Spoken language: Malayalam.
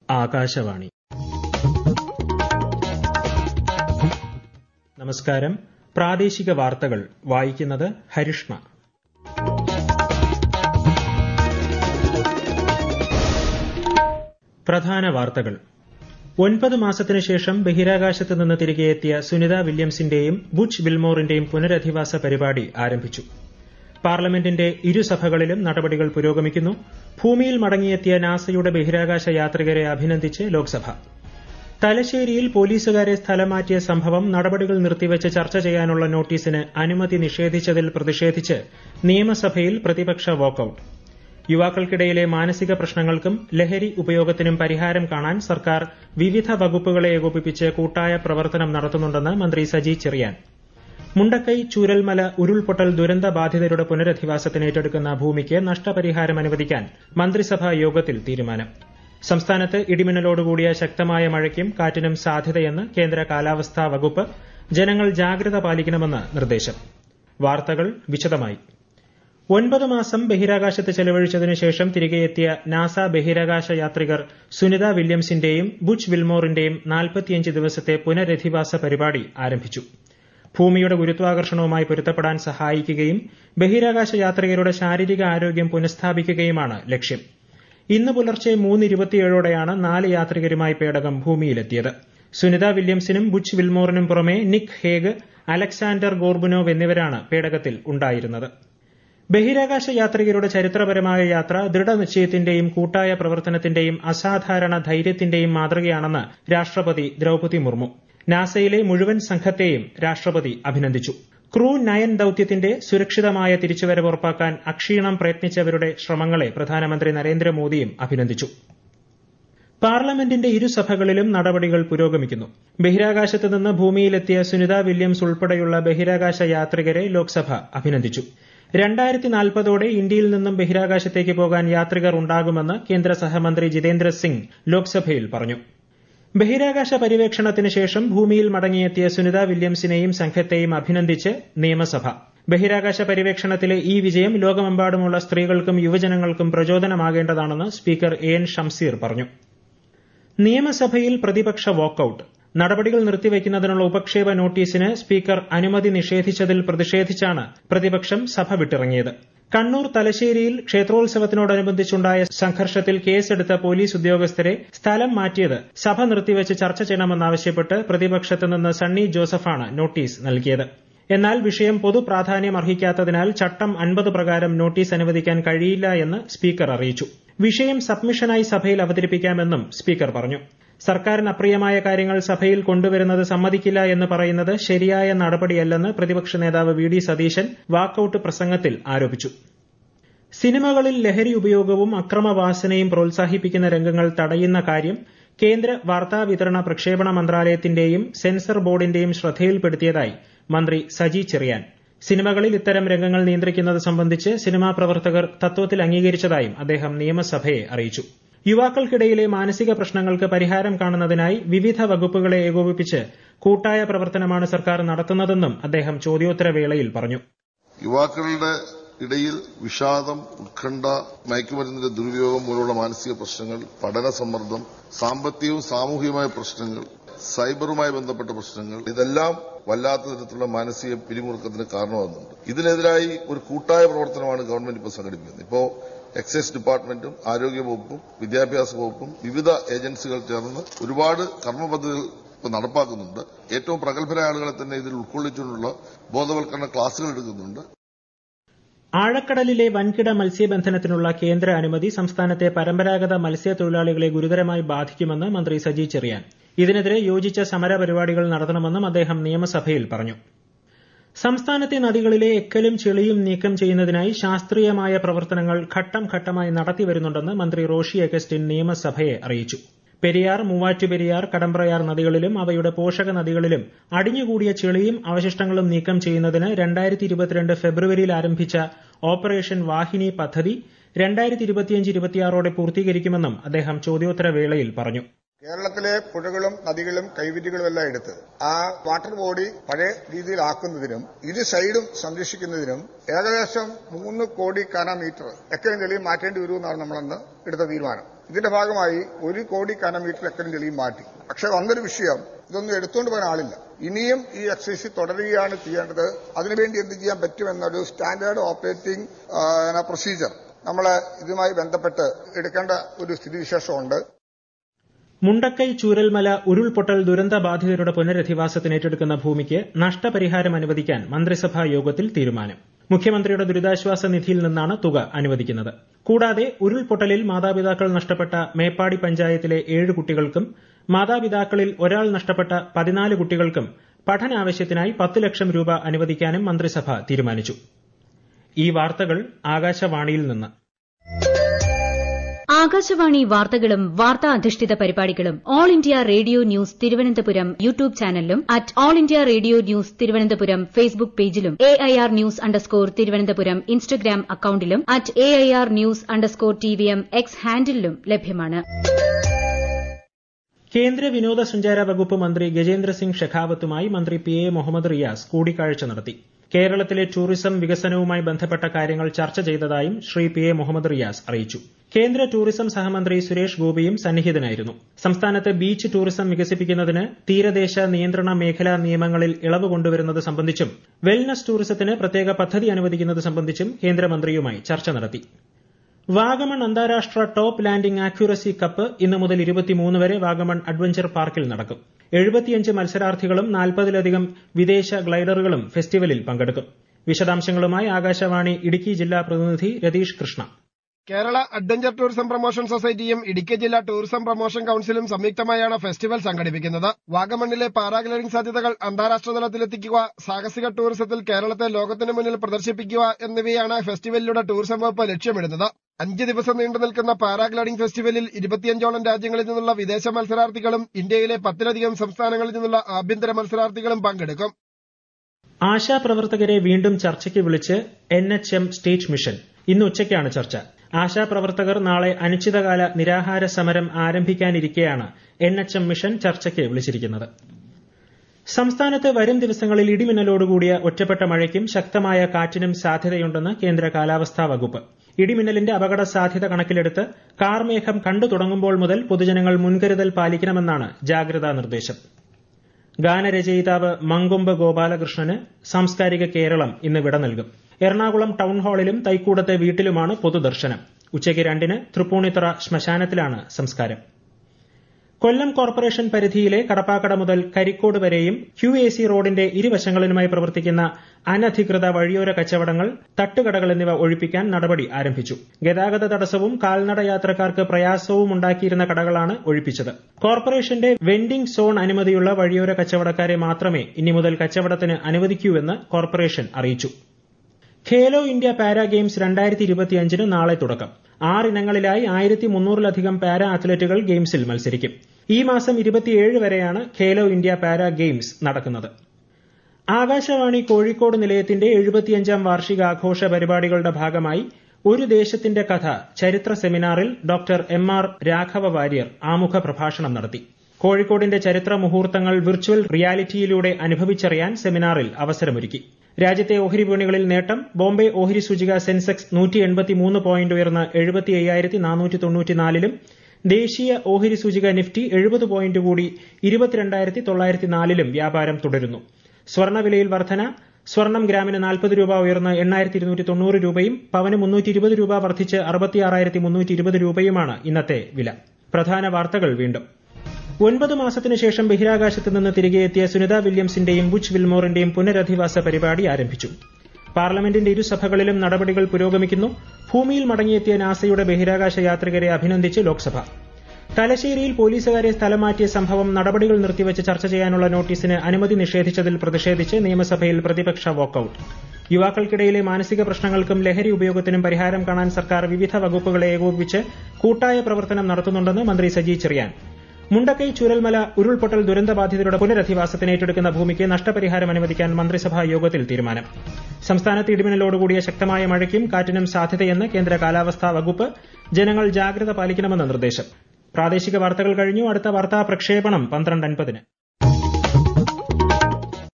ആകാശവാണി നമസ്കാരം പ്രാദേശിക വാർത്തകൾ വായിക്കുന്നത് ഹരിഷ്ണ പ്രധാന വാർത്തകൾ ഒൻപത് മാസത്തിനു ശേഷം ബഹിരാകാശത്ത് നിന്ന് തിരികെ എത്തിയ സുനിത വില്യംസിന്റെയും ബുച്ച് വിൽമോറിന്റെയും പുനരധിവാസ പരിപാടി ആരംഭിച്ചു പാർലമെന്റിന്റെ ഇരുസഭകളിലും നടപടികൾ പുരോഗമിക്കുന്നു ഭൂമിയിൽ മടങ്ങിയെത്തിയ നാസയുടെ ബഹിരാകാശ യാത്രികരെ അഭിനന്ദിച്ച് ലോക്സഭ തലശ്ശേരിയിൽ പോലീസുകാരെ സ്ഥലം മാറ്റിയ സംഭവം നടപടികൾ നിർത്തിവച്ച് ചർച്ച ചെയ്യാനുള്ള നോട്ടീസിന് അനുമതി നിഷേധിച്ചതിൽ പ്രതിഷേധിച്ച് നിയമസഭയിൽ പ്രതിപക്ഷ വാക്കൌട്ട് യുവാക്കൾക്കിടയിലെ മാനസിക പ്രശ്നങ്ങൾക്കും ലഹരി ഉപയോഗത്തിനും പരിഹാരം കാണാൻ സർക്കാർ വിവിധ വകുപ്പുകളെ ഏകോപിപ്പിച്ച് കൂട്ടായ പ്രവർത്തനം നടത്തുന്നുണ്ടെന്ന് മന്ത്രി സജി ചെറിയാൻ മുണ്ടക്കൈ ചൂരൽമല ഉരുൾപൊട്ടൽ ദുരന്ത ബാധിതരുടെ പുനരധിവാസത്തിന് ഏറ്റെടുക്കുന്ന ഭൂമിക്ക് നഷ്ടപരിഹാരം അനുവദിക്കാൻ മന്ത്രിസഭാ യോഗത്തിൽ തീരുമാനം സംസ്ഥാനത്ത് ഇടിമിന്നലോടുകൂടിയ ശക്തമായ മഴയ്ക്കും കാറ്റിനും സാധ്യതയെന്ന് കേന്ദ്ര കാലാവസ്ഥാ വകുപ്പ് ജനങ്ങൾ ജാഗ്രത പാലിക്കണമെന്ന് നിർദ്ദേശം വാർത്തകൾ വിശദമായി ഒൻപത് മാസം ബഹിരാകാശത്ത് ചെലവഴിച്ചതിനു ശേഷം തിരികെ എത്തിയ നാസ ബഹിരാകാശ യാത്രികർ സുനിത വില്യംസിന്റെയും ബുച്ച് വിൽമോറിന്റെയും നാൽപ്പത്തിയഞ്ച് ദിവസത്തെ പുനരധിവാസ പരിപാടി ആരംഭിച്ചു ഭൂമിയുടെ ഗുരുത്വാകർഷണവുമായി പൊരുത്തപ്പെടാൻ സഹായിക്കുകയും ബഹിരാകാശ യാത്രികരുടെ ശാരീരിക ആരോഗ്യം പുനഃസ്ഥാപിക്കുകയുമാണ് ലക്ഷ്യം ഇന്ന് പുലർച്ചെ മൂന്ന് ഇരുപത്തിയേഴോടെയാണ് നാല് യാത്രികരുമായി പേടകം ഭൂമിയിലെത്തിയത് സുനിത വില്യംസിനും ബുച്ച് വിൽമോറിനും പുറമെ നിക് ഹേഗ് അലക്സാണ്ടർ ഗോർബുനോവ് എന്നിവരാണ് പേടകത്തിൽ ഉണ്ടായിരുന്നത് ബഹിരാകാശ യാത്രികരുടെ ചരിത്രപരമായ യാത്ര ദൃഢനിശ്ചയത്തിന്റെയും കൂട്ടായ പ്രവർത്തനത്തിന്റെയും അസാധാരണ ധൈര്യത്തിന്റെയും മാതൃകയാണെന്ന് രാഷ്ട്രപതി ദ്രൌപതി മുർമു നാസയിലെ മുഴുവൻ സംഘത്തെയും രാഷ്ട്രപതി അഭിനന്ദിച്ചു ക്രൂ നയൻ ദൌത്യത്തിന്റെ സുരക്ഷിതമായ തിരിച്ചുവരവ് ഉറപ്പാക്കാൻ അക്ഷീണം പ്രയത്നിച്ചവരുടെ ശ്രമങ്ങളെ പ്രധാനമന്ത്രി നരേന്ദ്രമോദിയും അഭിനന്ദിച്ചു പാർലമെന്റിന്റെ ഇരുസഭകളിലും നടപടികൾ പുരോഗമിക്കുന്നു ബഹിരാകാശത്ത് നിന്ന് ഭൂമിയിലെത്തിയ സുനിത വില്യംസ് ഉൾപ്പെടെയുള്ള ബഹിരാകാശ യാത്രികരെ ലോക്സഭ അഭിനന്ദിച്ചു രണ്ടായിരത്തി നാൽപ്പതോടെ ഇന്ത്യയിൽ നിന്നും ബഹിരാകാശത്തേക്ക് പോകാൻ യാത്രികർ ഉണ്ടാകുമെന്ന് കേന്ദ്ര സഹമന്ത്രി ജിതേന്ദ്ര സിംഗ് ലോക്സഭയിൽ പറഞ്ഞു ബഹിരാകാശ പര്യവേക്ഷണത്തിന് ശേഷം ഭൂമിയിൽ മടങ്ങിയെത്തിയ സുനിത വില്യംസിനെയും സംഘത്തെയും അഭിനന്ദിച്ച് നിയമസഭ ബഹിരാകാശ പര്യവേക്ഷണത്തിലെ ഈ വിജയം ലോകമെമ്പാടുമുള്ള സ്ത്രീകൾക്കും യുവജനങ്ങൾക്കും പ്രചോദനമാകേണ്ടതാണെന്ന് സ്പീക്കർ എ എൻ ഷംസീർ പറഞ്ഞു നിയമസഭയിൽ പ്രതിപക്ഷ വാക്കൌട്ട് നടപടികൾ നിർത്തിവയ്ക്കുന്നതിനുള്ള ഉപക്ഷേപ നോട്ടീസിന് സ്പീക്കർ അനുമതി നിഷേധിച്ചതിൽ പ്രതിഷേധിച്ചാണ് പ്രതിപക്ഷം സഭ വിട്ടിറങ്ങിയത് കണ്ണൂർ തലശ്ശേരിയിൽ ക്ഷേത്രോത്സവത്തിനോടനുബന്ധിച്ചുണ്ടായ സംഘർഷത്തിൽ കേസെടുത്ത പോലീസ് ഉദ്യോഗസ്ഥരെ സ്ഥലം മാറ്റിയത് സഭ നിർത്തിവച്ച് ചർച്ച ചെയ്യണമെന്നാവശ്യപ്പെട്ട് പ്രതിപക്ഷത്ത് നിന്ന് സണ്ണി ജോസഫാണ് നോട്ടീസ് നൽകിയത് എന്നാൽ വിഷയം പൊതു പ്രാധാന്യം അർഹിക്കാത്തതിനാൽ ചട്ടം അൻപത് പ്രകാരം നോട്ടീസ് അനുവദിക്കാൻ കഴിയില്ല എന്ന് സ്പീക്കർ അറിയിച്ചു വിഷയം സബ്മിഷനായി സഭയിൽ അവതരിപ്പിക്കാമെന്നും സ്പീക്കർ പറഞ്ഞു സർക്കാരിന് അപ്രിയമായ കാര്യങ്ങൾ സഭയിൽ കൊണ്ടുവരുന്നത് സമ്മതിക്കില്ല എന്ന് പറയുന്നത് ശരിയായ നടപടിയല്ലെന്ന് പ്രതിപക്ഷ നേതാവ് വി ഡി സതീശൻ വാക്കൌട്ട് പ്രസംഗത്തിൽ ആരോപിച്ചു സിനിമകളിൽ ലഹരി ഉപയോഗവും അക്രമവാസനയും പ്രോത്സാഹിപ്പിക്കുന്ന രംഗങ്ങൾ തടയുന്ന കാര്യം കേന്ദ്ര വാർത്താവിതരണ പ്രക്ഷേപണ മന്ത്രാലയത്തിന്റെയും സെൻസർ ബോർഡിന്റെയും ശ്രദ്ധയിൽപ്പെടുത്തിയതായി മന്ത്രി സജി ചെറിയാൻ സിനിമകളിൽ ഇത്തരം രംഗങ്ങൾ നിയന്ത്രിക്കുന്നത് സംബന്ധിച്ച് സിനിമാ പ്രവർത്തകർ തത്വത്തിൽ അംഗീകരിച്ചതായും അദ്ദേഹം നിയമസഭയെ അറിയിച്ചു യുവാക്കൾക്കിടയിലെ മാനസിക പ്രശ്നങ്ങൾക്ക് പരിഹാരം കാണുന്നതിനായി വിവിധ വകുപ്പുകളെ ഏകോപിപ്പിച്ച് കൂട്ടായ പ്രവർത്തനമാണ് സർക്കാർ നടത്തുന്നതെന്നും അദ്ദേഹം ചോദ്യോത്തരവേളയിൽ പറഞ്ഞു യുവാക്കളുടെ ഇടയിൽ വിഷാദം ഉത്കണ്ഠ മയക്കുമരുന്നിന്റെ ദുരുപയോഗം മൂലമുള്ള മാനസിക പ്രശ്നങ്ങൾ പഠന സമ്മർദ്ദം സാമ്പത്തികവും സാമൂഹികമായ പ്രശ്നങ്ങൾ സൈബറുമായി ബന്ധപ്പെട്ട പ്രശ്നങ്ങൾ ഇതെല്ലാം വല്ലാത്ത തരത്തിലുള്ള മാനസിക പിരിമുറുക്കത്തിന് കാരണമാകുന്നുണ്ട് ഇതിനെതിരായി ഒരു കൂട്ടായ പ്രവർത്തനമാണ് ഗവൺമെന്റ് ഇപ്പോൾ സംഘടിപ്പിക്കുന്നത് ഇപ്പോ എക്സൈസ് ഡിപ്പാർട്ട്മെന്റും ആരോഗ്യവകുപ്പും വിദ്യാഭ്യാസ വകുപ്പും വിവിധ ഏജൻസികൾ ചേർന്ന് ഒരുപാട് കർമ്മ പദ്ധതികൾ ഇപ്പോൾ നടപ്പാക്കുന്നുണ്ട് ഏറ്റവും പ്രഗത്ഭരായ ആളുകളെ തന്നെ ഇതിൽ ഉൾക്കൊള്ളിച്ചുകൊണ്ടുള്ള ബോധവൽക്കരണ ക്ലാസുകൾ എടുക്കുന്നുണ്ട് ആഴക്കടലിലെ വൻകിട മത്സ്യബന്ധനത്തിനുള്ള കേന്ദ്ര അനുമതി സംസ്ഥാനത്തെ പരമ്പരാഗത മത്സ്യത്തൊഴിലാളികളെ ഗുരുതരമായി ബാധിക്കുമെന്ന് മന്ത്രി സജി ചെറിയാൻ ഇതിനെതിരെ യോജിച്ച സമര പരിപാടികൾ നടത്തണമെന്നും അദ്ദേഹം നിയമസഭയിൽ പറഞ്ഞു സംസ്ഥാനത്തെ നദികളിലെ എക്കലും ചെളിയും നീക്കം ചെയ്യുന്നതിനായി ശാസ്ത്രീയമായ പ്രവർത്തനങ്ങൾ ഘട്ടം ഘട്ടമായി നടത്തിവരുന്നുണ്ടെന്ന് മന്ത്രി റോഷി അഗസ്റ്റിൻ നിയമസഭയെ അറിയിച്ചു പെരിയാർ മൂവാറ്റുപെരിയാർ കടമ്പ്രയാർ നദികളിലും അവയുടെ പോഷക നദികളിലും അടിഞ്ഞുകൂടിയ ചെളിയും അവശിഷ്ടങ്ങളും നീക്കം ചെയ്യുന്നതിന് രണ്ടായിരത്തി ഇരുപത്തിരണ്ട് ഫെബ്രുവരിയിൽ ആരംഭിച്ച ഓപ്പറേഷൻ വാഹിനി പദ്ധതി രണ്ടായിരത്തി ഇരുപത്തിയഞ്ച് ഇരുപത്തിയാറോടെ പൂർത്തീകരിക്കുമെന്നും അദ്ദേഹം ചോദ്യോത്തര വേളയിൽ പറഞ്ഞു കേരളത്തിലെ പുഴകളും നദികളും കൈവിരികളും എല്ലാം എടുത്ത് ആ വാട്ടർ ബോഡി പഴയ രീതിയിലാക്കുന്നതിനും ഇരു സൈഡും സംരക്ഷിക്കുന്നതിനും ഏകദേശം മൂന്ന് കോടി കാന മീറ്റർ എക്കലും ചെളിയും മാറ്റേണ്ടി വരുമെന്നാണ് നമ്മളന്ന് എടുത്ത തീരുമാനം ഇതിന്റെ ഭാഗമായി ഒരു കോടി കനമീറ്റർ എക്കലും ചെളിയും മാറ്റി പക്ഷെ വന്നൊരു വിഷയം ഇതൊന്നും എടുത്തുകൊണ്ട് പോകാൻ ആളില്ല ഇനിയും ഈ എക്സസൈസ് തുടരുകയാണ് ചെയ്യേണ്ടത് അതിനുവേണ്ടി എന്ത് ചെയ്യാൻ പറ്റുമെന്നൊരു സ്റ്റാൻഡേർഡ് ഓപ്പറേറ്റിംഗ് പ്രൊസീജിയർ നമ്മൾ ഇതുമായി ബന്ധപ്പെട്ട് എടുക്കേണ്ട ഒരു സ്ഥിതിവിശേഷമുണ്ട് മുണ്ടക്കൈ ചൂരൽമല ഉരുൾപൊട്ടൽ ദുരന്ത ബാധിതരുടെ പുനരധിവാസത്തിന് ഏറ്റെടുക്കുന്ന ഭൂമിക്ക് നഷ്ടപരിഹാരം അനുവദിക്കാൻ മന്ത്രിസഭാ യോഗത്തിൽ തീരുമാനം മുഖ്യമന്ത്രിയുടെ ദുരിതാശ്വാസ നിധിയിൽ നിന്നാണ് തുക അനുവദിക്കുന്നത് കൂടാതെ ഉരുൾപൊട്ടലിൽ മാതാപിതാക്കൾ നഷ്ടപ്പെട്ട മേപ്പാടി പഞ്ചായത്തിലെ ഏഴ് കുട്ടികൾക്കും മാതാപിതാക്കളിൽ ഒരാൾ നഷ്ടപ്പെട്ട പതിനാല് കുട്ടികൾക്കും പഠനാവശ്യത്തിനായി പത്ത് ലക്ഷം രൂപ അനുവദിക്കാനും മന്ത്രിസഭ തീരുമാനിച്ചു ഈ വാർത്തകൾ ആകാശവാണിയിൽ നിന്ന് ആകാശവാണി വാർത്തകളും വാർത്താ അധിഷ്ഠിത പരിപാടികളും All India Radio News Thiruvananthapuram YouTube ചാനലിലും at All India Radio News Thiruvananthapuram Facebook പേജിലും A I R news underscore Thiruvananthapuram Instagram അക്കൌണ്ടിലും at A I R news underscore T V M X ഹാൻഡിലും ലഭ്യമാണ് കേന്ദ്ര വിനോദസഞ്ചാര വകുപ്പ് മന്ത്രി ഗജേന്ദ്ര സിംഗ് ഷെഖാവത്തുമായി മന്ത്രി പി എ മുഹമ്മദ് റിയാസ് കൂടിക്കാഴ്ച നടത്തി കേരളത്തിലെ ടൂറിസം വികസനവുമായി ബന്ധപ്പെട്ട കാര്യങ്ങൾ ചർച്ച ചെയ്തതായും ശ്രീ പി എ മുഹമ്മദ് റിയാസ് അറിയിച്ചു കേന്ദ്ര ടൂറിസം സഹമന്ത്രി സുരേഷ് ഗോപിയും സന്നിഹിതനായിരുന്നു സംസ്ഥാനത്ത് ബീച്ച് ടൂറിസം വികസിപ്പിക്കുന്നതിന് തീരദേശ നിയന്ത്രണ മേഖലാ നിയമങ്ങളിൽ ഇളവ് കൊണ്ടുവരുന്നത് സംബന്ധിച്ചും വെൽനസ് ടൂറിസത്തിന് പ്രത്യേക പദ്ധതി അനുവദിക്കുന്നത് സംബന്ധിച്ചും കേന്ദ്രമന്ത്രിയുമായി ചർച്ച നടത്തി വാഗമൺ അന്താരാഷ്ട്ര ടോപ്പ് ലാൻഡിംഗ് ആക്യുറസി കപ്പ് ഇന്ന് മുതൽ ഇരുപത്തിമൂന്ന് വരെ വാഗമൺ അഡ്വഞ്ചർ പാർക്കിൽ നടക്കും എഴുപത്തിയഞ്ച് മത്സരാർത്ഥികളും നാൽപ്പതിലധികം വിദേശ ഗ്ലൈഡറുകളും ഫെസ്റ്റിവലിൽ പങ്കെടുക്കും വിശദാംശങ്ങളുമായി ആകാശവാണി ഇടുക്കി ജില്ലാ പ്രതിനിധി Ratheesh Krishna Kerala adventure tourism promotion സൊസൈറ്റിയും ഇടുക്കി ജില്ലാ ടൂറിസം പ്രൊമോഷൻ കൌൺസിലും സംയുക്തമായാണ് ഫെസ്റ്റിവൽ സംഘടിപ്പിക്കുന്നത് വാഗമണ്ണിലെ പാരാഗ്ലൈഡിംഗ് സാധ്യതകൾ അന്താരാഷ്ട്ര തലത്തിലെത്തിക്കുക സാഹസിക ടൂറിസത്തിൽ കേരളത്തെ ലോകത്തിന് മുന്നിൽ പ്രദർശിപ്പിക്കുക എന്നിവയാണ് ഫെസ്റ്റിവലിലൂടെ ടൂറിസം വകുപ്പ് ലക്ഷ്യമിടുന്നത് അഞ്ച് ദിവസം നീണ്ടു നിൽക്കുന്ന പാരാഗ്ലൈഡിംഗ് ഫെസ്റ്റിവലിൽ ഇരുപത്തിയഞ്ചോളം രാജ്യങ്ങളിൽ നിന്നുള്ള വിദേശ മത്സരാർത്ഥികളും ഇന്ത്യയിലെ പത്തിലധികം സംസ്ഥാനങ്ങളിൽ നിന്നുള്ള ആഭ്യന്തര മത്സരാർത്ഥികളും പങ്കെടുക്കും ആശാപ്രവർത്തകരെ വീണ്ടും ചർച്ചയ്ക്ക് വിളിച്ച് N H M state mission ഇന്ന് ഉച്ചയ്ക്കാണ് ചർച്ച ആശാപ്രവർത്തകർ നാളെ അനിശ്ചിതകാല നിരാഹാര സമരം ആരംഭിക്കാനിരിക്കെയാണ് എൻ എച്ച് എം മിഷൻ ചർച്ചയ്ക്ക് വിളിച്ചിരിക്കുന്നത് സംസ്ഥാനത്ത് വരും ദിവസങ്ങളിൽ ഇടിമിന്നലോടുകൂടിയ ഒറ്റപ്പെട്ട മഴയ്ക്കും ശക്തമായ കാറ്റിനും സാധ്യതയുണ്ടെന്ന് കേന്ദ്ര കാലാവസ്ഥാ വകുപ്പ് ഇടിമിന്നലിന്റെ അപകട സാധ്യത കണക്കിലെടുത്ത് കാർമേഘം കണ്ടു തുടങ്ങുമ്പോൾ മുതൽ പൊതുജനങ്ങൾ മുൻകരുതൽ പാലിക്കണമെന്നാണ് ജാഗ്രതാ നിർദ്ദേശം ഗാനരചയിതാവ് മങ്കൊമ്പ് ഗോപാലകൃഷ്ണന് സാംസ്കാരിക കേരളം ഇന്ന് വിട നൽകും എറണാകുളം ടൌൺ ഹാളിലും തൈക്കൂടത്തെ വീട്ടിലുമാണ് പൊതുദർശനം ഉച്ചയ്ക്ക് രണ്ടിന് തൃപ്പൂണിത്തറ ശ്മശാനത്തിലാണ് സംസ്കാരം കൊല്ലം കോർപ്പറേഷൻ പരിധിയിലെ കടപ്പാക്കട മുതൽ കരിക്കോട് വരെയും ക്യു എ സി റോഡിന്റെ ഇരുവശങ്ങളിലുമായി പ്രവർത്തിക്കുന്ന അനധികൃത വഴിയോര കച്ചവടങ്ങൾ തട്ടുകടകൾ എന്നിവ ഒഴിപ്പിക്കാൻ നടപടി ആരംഭിച്ചു ഗതാഗത തടസ്സവും കാൽനട യാത്രക്കാർക്ക് പ്രയാസവും ഉണ്ടാക്കിയിരുന്ന കടകളാണ് ഒഴിപ്പിച്ചത് കോർപ്പറേഷന്റെ വെൻഡിംഗ് സോൺ അനുമതിയുള്ള വഴിയോര കച്ചവടക്കാരെ മാത്രമേ ഇനി മുതൽ കച്ചവടത്തിന് അനുവദിക്കൂവെന്ന് കോർപ്പറേഷൻ അറിയിച്ചു ഖേലോ ഇന്ത്യ പാരാ ഗെയിംസ് രണ്ടായിരത്തി ഇരുപത്തിയഞ്ചിന് നാളെ തുടക്കം ആറിനങ്ങളിലായി ആയിരത്തി മുന്നൂറിലധികം പാരാ അത്ലറ്റുകൾ ഗെയിംസിൽ മത്സരിക്കും ഈ മാസം ഇരുപത്തിയേഴ് വരെയാണ് ഖേലോ ഇന്ത്യ പാരാ ഗെയിംസ് നടക്കുന്നത് ആകാശവാണി കോഴിക്കോട് നിലയത്തിന്റെ എഴുപത്തിയഞ്ചാം വാർഷികാഘോഷ പരിപാടികളുടെ ഭാഗമായി ഒരു ദേശത്തിന്റെ കഥ ചരിത്ര സെമിനാറിൽ doctor M R Raghava Varier ആമുഖ പ്രഭാഷണം നടത്തി കോഴിക്കോടിന്റെ ചരിത്ര മുഹൂർത്തങ്ങൾ വിർച്വൽ റിയാലിറ്റിയിലൂടെ അനുഭവിച്ചറിയാൻ സെമിനാറിൽ അവസരമൊരുക്കി രാജ്യത്തെ ഓഹരി വിപണികളിൽ നേട്ടം ബോംബെ ഓഹരി സൂചിക സെൻസെക്സ് നൂറ്റി എൺപത്തിമൂന്ന് പോയിന്റ് ഉയർന്ന് എഴുപത്തി അയ്യായിരത്തി നാനൂറ്റി തൊണ്ണൂറ്റിനാലിലും ദേശീയ ഓഹരി സൂചിക നിഫ്റ്റി എഴുപത് പോയിന്റ് കൂടി ഇരുപത്തിരണ്ടായിരത്തി തൊള്ളായിരത്തി നാലിലും വ്യാപാരം തുടരുന്നു സ്വർണ്ണവിലയിൽ വർധന സ്വർണം ഗ്രാമിന് നാൽപ്പത് രൂപ ഉയർന്ന് എണ്ണായിരത്തി ഇരുന്നൂറ്റി തൊണ്ണൂറ് രൂപയും പവന് മുന്നൂറ്റി ഇരുപത് രൂപ വർദ്ധിച്ച് അറുപത്തിയാറായിരത്തി മുന്നൂറ്റി ഇരുപത് രൂപയുമാണ് ഇന്നത്തെ വില പ്രധാന വാർത്തകൾ വീണ്ടും ഒൻപത് മാസത്തിനു ശേഷം ബഹിരാകാശത്ത് നിന്ന് തിരികെ എത്തിയ സുനിത വില്യംസിന്റെയും ബുച്ച് വിൽമോറിന്റെയും പുനരധിവാസ പരിപാടി ആരംഭിച്ചു പാർലമെന്റിന്റെ ഇരുസഭകളിലും നടപടികൾ പുരോഗമിക്കുന്നു ഭൂമിയിൽ മടങ്ങിയെത്തിയ നാസയുടെ ബഹിരാകാശ യാത്രികരെ അഭിനന്ദിച്ച് ലോക്സഭ തലശ്ശേരിയിൽ പോലീസുകാരെ സ്ഥലം മാറ്റിയ സംഭവം നടപടികൾ നിർത്തിവച്ച് ചർച്ച ചെയ്യാനുള്ള നോട്ടീസിന് അനുമതി നിഷേധിച്ചതിൽ പ്രതിഷേധിച്ച് നിയമസഭയിൽ പ്രതിപക്ഷ വാക്കൌട്ട് യുവാക്കൾക്കിടയിലെ മാനസിക പ്രശ്നങ്ങൾക്കും ലഹരി ഉപയോഗത്തിനും പരിഹാരം കാണാൻ സർക്കാർ വിവിധ വകുപ്പുകളെ ഏകോപിപ്പിച്ച് കൂട്ടായ പ്രവർത്തനം നടത്തുന്നുണ്ടെന്ന് മന്ത്രി സജി ചെറിയാൻ മുണ്ടക്കൈ ചുരൽമല ഉരുൾപൊട്ടൽ ദുരന്തബാധിതരുടെ പുനരധിവാസത്തിന് ഏറ്റെടുക്കുന്ന ഭൂമിക്ക് നഷ്ടപരിഹാരം അനുവദിക്കാൻ മന്ത്രിസഭാ യോഗത്തിൽ തീരുമാനം സംസ്ഥാനത്ത് ഇടിമിന്നലോടുകൂടിയ ശക്തമായ മഴയ്ക്കും കാറ്റിനും സാധ്യതയെന്ന് കേന്ദ്ര കാലാവസ്ഥാ വകുപ്പ് ജനങ്ങൾ ജാഗ്രത പാലിക്കണമെന്ന് നിർദ്ദേശം പ്രാദേശിക വാർത്തകൾ കഴിഞ്ഞു അടുത്ത വാർത്താ പ്രക്ഷേപണം പന്ത്രണ്ട് അൻപതിന്